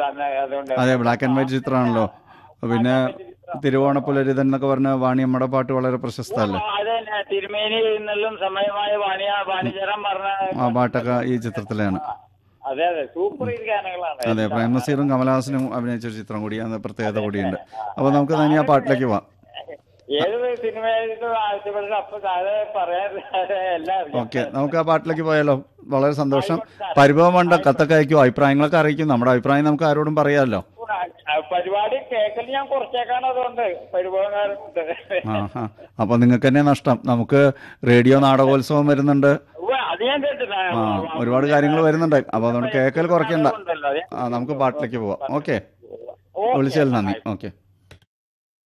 ചിത്രമാണല്ലോ അന്ന് അതുകൊണ്ട് അതെ ബ്ലാക്ക് ആൻഡ് വൈറ്റ് ചിത്രമാണല്ലോ പിന്നെ തിരുവോണപ്പുലരിതൻ എന്നൊക്കെ പറഞ്ഞ വാണിയമ്മയുടെ പാട്ട് വളരെ പ്രശസ്തമല്ലേ അത് തന്നെ തിരുമേനി എന്നുള്ളും സമയമായ വാണിയ വാണിജ്യരം പറഞ്ഞ ആ പാട്ടൊക്കെ ഈ ചിത്രത്തിലാണ് അതെ അതെ സൂപ്പർ ഹിറ്റ് ഗാനങ്ങളാണ് അതെ പ്രേംനസീറും കമലഹാസനും അഭിനയിച്ച ഒരു ചിത്രം കൂടി അന്ന് പ്രത്യേകത കൂടിയുണ്ട് അപ്പോൾ നമുക്ക് തന്നെ ആ പാട്ടിലേക്ക് പോവാം ഏത് സിനിമയിലും ആവശ്യപ്പെട്ട അപ്പൊ താഴെ പറയാൻ എല്ലാം അറിയാം. ഓക്കെ നമുക്ക് ആ പാട്ടിലേക്ക് പോയാലോ വളരെ സന്തോഷം പരിഭവം വേണ്ട കത്തൊക്കെ അയക്കും അഭിപ്രായങ്ങളൊക്കെ അറിയിക്കും നമ്മുടെ അഭിപ്രായം നമുക്ക് ആരോടും പറയാമല്ലോ ആ, പരിപാടി കേക്കൽ ഞാൻ കുറച്ചേക്കാണ് അതുകൊണ്ട് പരിഭവകാരുണ്ട് ആ ആ അപ്പോൾ നിങ്ങൾക്ക് തന്നെ നഷ്ടം നമുക്ക് റേഡിയോ നാടകോത്സവം വരുന്നുണ്ട് ഉവ്വ്, അത് ഞാൻ കേട്ടില്ല ആ ഒരുപാട് കാര്യങ്ങൾ വരുന്നുണ്ട് അപ്പോൾ അതുകൊണ്ട് കേക്കൽ കുറയ്ക്കണ്ട ഉണ്ടല്ലോ, അത് ആ നമുക്ക് പാട്ടിലേക്ക് പോവാം ഓക്കെ ഓ വിളിച്ചതിൽ നന്ദി ഓക്കെ